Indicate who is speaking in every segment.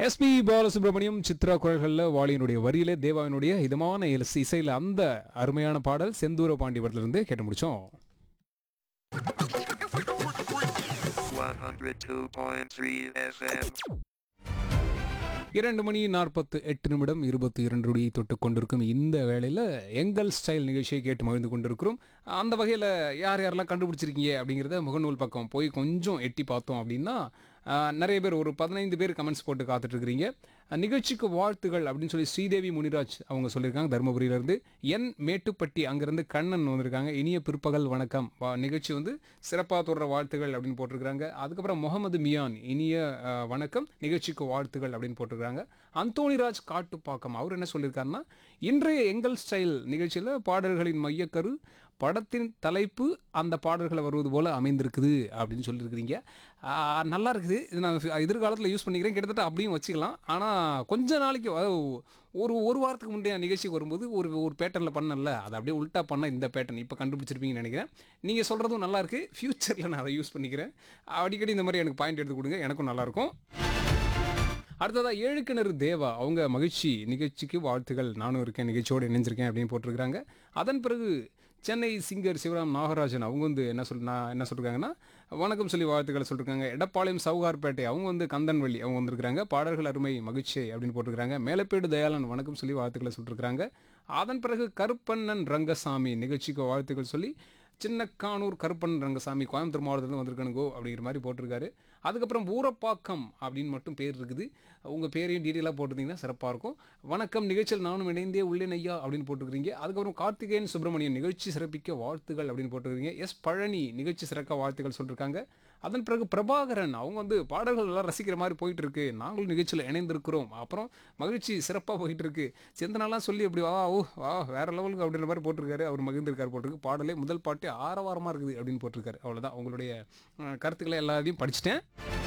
Speaker 1: SP Balasubramaniam Chitra குரல்களில் வாலியினுடைய வரியிலே தேவாவினுடைய இதமான இசை- இசையில அந்த அருமையான பாடல் செந்தூர பாண்டி படத்திலிருந்து கேட்டு முடிச்சோம்
Speaker 2: 102.3 FM.
Speaker 1: இரண்டு மணி நாற்பத்து எட்டு நிமிடம் இருபத்தி இரண்டு நொடியை தொட்டு கொண்டிருக்கும் இந்த வேளையில் எங்கள் ஸ்டைல் நிகழ்ச்சியை கேட்டு மகிழ்ந்து கொண்டிருக்கிறோம் அந்த வகையில் யார் யாரெல்லாம் கண்டுபிடிச்சிருக்கீங்க அப்படிங்கிறத முகநூல் பக்கம் போய் கொஞ்சம் எட்டி பார்த்தோம் அப்படின்னா ஆஹ், நிறைய பேர் ஒரு பதினைந்து பேர் கமெண்ட்ஸ் போட்டு காத்துட்டு இருக்கிறீங்க அஹ், நிகழ்ச்சிக்கு வாழ்த்துகள் அப்படின்னு சொல்லி ஸ்ரீதேவி முனிராஜ் அவங்க சொல்லியிருக்காங்க தருமபுரியிலேருந்து என் மேட்டுப்பட்டி அங்கேருந்து கண்ணன் வந்திருக்காங்க இனிய பிற்பகல் வணக்கம் வா- நிகழ்ச்சி வந்து சிறப்பாக தொடர வாழ்த்துகள் அப்படின்னு போட்டிருக்காங்க அதுக்கப்புறம் முகமது மியான் இனிய அஹ், வணக்கம் நிகழ்ச்சிக்கு வாழ்த்துகள் அப்படின்னு போட்டிருக்காங்க அந்தோணிராஜ் காட்டுப்பாக்கம் அவர் என்ன சொல்லியிருக்காருன்னா இன்றைய எங்கள் ஸ்டைல் நிகழ்ச்சியில் பாடல்களின் மையக்கரு படத்தின் தலைப்பு அந்த பாடல்களை வருவது போல அமைந்திருக்குது அப்படின்னு சொல்லியிருக்கிறீங்க ஆஹ், நல்லா இருக்குது இது நான் எதிர்காலத்தில் யூஸ் பண்ணிக்கிறேன் கிட்டத்தட்ட அப்படியும் வச்சுக்கலாம் ஆனால் கொஞ்ச நாளைக்கு அதாவது ஒரு ஒரு வாரத்துக்கு முந்தைய நிகழ்ச்சிக்கு வரும்போது ஒரு ஒரு பேட்டர்னில் பண்ணல அதை அப்படியே உல்ட்டா பண்ண இந்த பேட்டர்ன் இப்போ கண்டுபிடிச்சிருப்பீங்கன்னு நினைக்கிறேன் நீங்கள் சொல்கிறதும் நல்லா இருக்கு ஃப்யூச்சரில் நான் அதை யூஸ் பண்ணிக்கிறேன் அடிக்கடி இந்த மாதிரி எனக்கு பாயிண்ட் எடுத்து கொடுங்க எனக்கும் நல்லாயிருக்கும் அடுத்ததா ஏழு கிணறு தேவா அவங்க மகிழ்ச்சி நிகழ்ச்சிக்கு வாழ்த்துகள் நானும் இருக்கேன் நிகழ்ச்சியோடு இணைஞ்சிருக்கேன் அப்படின்னு போட்டிருக்கிறாங்க அதன் பிறகு சென்னை சிங்கர் சிவராம் நாகராஜன் அவங்க வந்து என்ன சொல் நான் என்ன சொல்லிருக்காங்கன்னா வணக்கம் சொல்லி வாழ்த்துக்களை சொல்லிருக்காங்க எடப்பாளையம் சவுகார்பேட்டை அவங்க வந்து கந்தன்வள்ளி அவங்க வந்திருக்காங்க பாடல்கள் அருமை மகிழ்ச்சி அப்படின்னு போட்டிருக்காங்க மேலப்பேடு தயாளன் வணக்கம் சொல்லி வாழ்த்துக்களை சொல்லிருக்காங்க அதன் பிறகு கருப்பண்ணன் ரங்கசாமி நிகழ்ச்சிக்கு வாழ்த்துக்கள் சொல்லி சின்னக்கானூர் கருப்பன் ரங்கசாமி கோயம்புத்தூர் மாவட்டத்தில் வந்திருக்கானுங்கோ அப்படிங்கிற மாதிரி போட்டிருக்காரு அதுக்கப்புறம் ஊரப்பாக்கம் அப்படின்னு மட்டும் பேர் இருக்குது உங்கள் பேரையும் டீட்டெயிலாக போட்டிருந்தீங்கன்னா சிறப்பாக இருக்கும் வணக்கம் நிகழ்ச்சியில் நானும் இணைந்தே உள்ளேன் ஐயா அப்படின்னு போட்டுருக்கீங்க அதுக்கப்புறம் கார்த்திகேயன் சுப்பிரமணியன் நிகழ்ச்சி சிறப்பிக்க வாழ்த்துகள் அப்படின்னு போட்டிருக்கீங்க எஸ் பழனி நிகழ்ச்சி சிறக்க வாழ்த்துக்கள் சொல்லியிருக்காங்க அதன் பிறகு பிரபாகரன் அவங்க வந்து பாடல்கள் எல்லாம் ரசிக்கிற மாதிரி போயிட்டு இருக்கு நாங்களும் நிகழ்ச்சியில் இணைந்திருக்கிறோம் அப்புறம் மகிழ்ச்சி சிறப்பாக போயிட்டு இருக்கு சிந்தனாலாம் சொல்லி அப்படி வா ஓ வா வேற லெவலுக்கு அப்படின்ற மாதிரி போட்டிருக்காரு அவர் மகிழ்ந்திருக்காரு போட்டிருக்கு பாடலே முதல் பாட்டு ஆரவாரமாக இருக்குது அப்படின்னு போட்டிருக்காரு அவ்வளோதான் உங்களுடைய அஹ், கருத்துக்களை எல்லாத்தையும் படிச்சிட்டேன்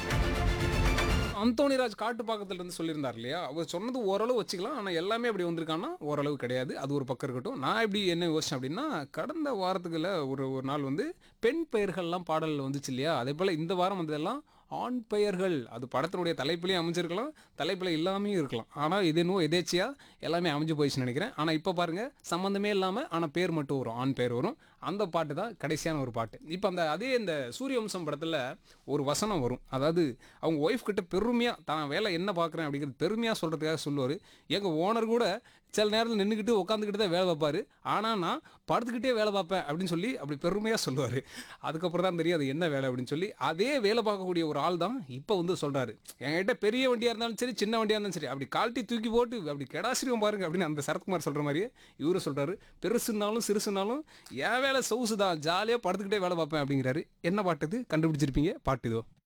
Speaker 1: அந்தோணிராஜ் காட்டுப்பாக்கத்துல இருந்து சொல்லியிருந்தார் இல்லையா அவர் சொன்னது ஓரளவு வச்சுக்கலாம் ஆனால் எல்லாமே அப்படி வந்திருக்கான்னா ஓரளவு கிடையாது அது ஒரு பக்கம் இருக்கட்டும் நான் எப்படி என்ன யோசிச்சேன் அப்படின்னா கடந்த வாரத்துக்குள்ள ஒரு ஒரு நாள் வந்து பெண் பெயர்கள்லாம் பாடலில் வந்துச்சு இல்லையா அதே போல் இந்த வாரம் வந்ததெல்லாம் ஆண் பெயர்கள் அது படத்தினுடைய தலைப்பிலையும் அமைஞ்சிருக்கலாம் தலைப்பில் இல்லாமையும் இருக்கலாம் ஆனால் இது இன்னும் எதேச்சியாக எல்லாமே அமைஞ்சு போயிடுச்சுன்னு நினைக்கிறேன் ஆனால் இப்போ பாருங்கள் சம்மந்தமே இல்லாமல் ஆனால் பேர் மட்டும் வரும் ஆண் பேர் வரும் அந்த பாட்டு தான் கடைசியான ஒரு பாட்டு இப்போ அந்த அதே இந்த சூரியவம்சம் படத்தில் ஒரு வசனம் வரும் அதாவது அவங்க ஒய்ஃப் கிட்ட பெருமையாக தான் வேலை என்ன பார்க்குறேன் அப்படிங்கிறது பெருமையாக சொல்கிறதுக்காக சொல்லுவார் எங்கள் ஓனர் கூட சில நேரத்தில் நின்றுக்கிட்டு உட்காந்துக்கிட்டு தான் வேலை பார்ப்பாரு ஆனால் நான் படுத்துக்கிட்டே வேலை பார்ப்பேன் அப்படின்னு சொல்லி அப்படி பெருமையாக சொல்லுவார் அதுக்கப்புறம் தான் தெரியும் அது என்ன வேலை அப்படின்னு சொல்லி அதே வேலை பார்க்கக்கூடிய ஒரு ஆள் தான் இப்போ வந்து சொல்கிறாரு என்கிட்ட பெரிய வண்டியாக இருந்தாலும் சரி சின்ன வண்டியாக இருந்தாலும் சரி அப்படி கால்ட்டி தூக்கி போட்டு அப்படி கெடாசிரியம் பாருங்க அப்படின்னு அந்த சரத்குமார் சொல்கிற மாதிரியே இவரு சொல்கிறாரு பெருசுனாலும் சிறுசுனாலும் என் வேலை சொகுசு தான் ஜாலியாக படுத்துக்கிட்டே வேலை பார்ப்பேன் அப்படிங்கிறாரு என்ன பாட்டு இது கண்டுபிடிச்சிருப்பீங்க பாட்டு இதோ